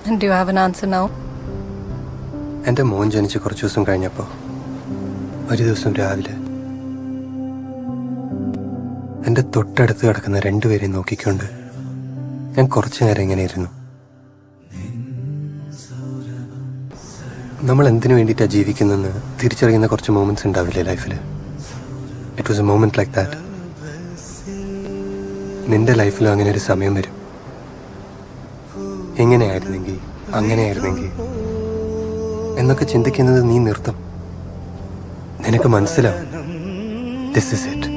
And do you have an answer now? എൻ്റെ മോൻ ജനിച്ച് കുറച്ച് ദിവസം കഴിഞ്ഞപ്പോൾ ഒരു ദിവസം രാവിലെ എൻ്റെ തൊട്ടടുത്ത് കിടക്കുന്ന രണ്ടുപേരെയും നോക്കിക്കൊണ്ട് ഞാൻ കുറച്ചു നേരം ഇങ്ങനെ ഇരുന്നു നമ്മൾ എന്തിനു വേണ്ടിയിട്ടാണ് ജീവിക്കുന്നതെന്ന് തിരിച്ചറിയുന്ന കുറച്ച് മോമെന്റ്സ് ഉണ്ടാവില്ലേ ലൈഫിൽ it was a moment like that നിന്റെ ലൈഫിലും അങ്ങനെ ഒരു സമയം വരും എങ്ങനെയായിരുന്നെങ്കിൽ അങ്ങനെയായിരുന്നെങ്കിൽ എന്നൊക്കെ ചിന്തിക്കുന്നത് നീ നിർത്തും നിനക്ക് മനസ്സിലാവും ദിസ് ഇസ് ഇറ്റ്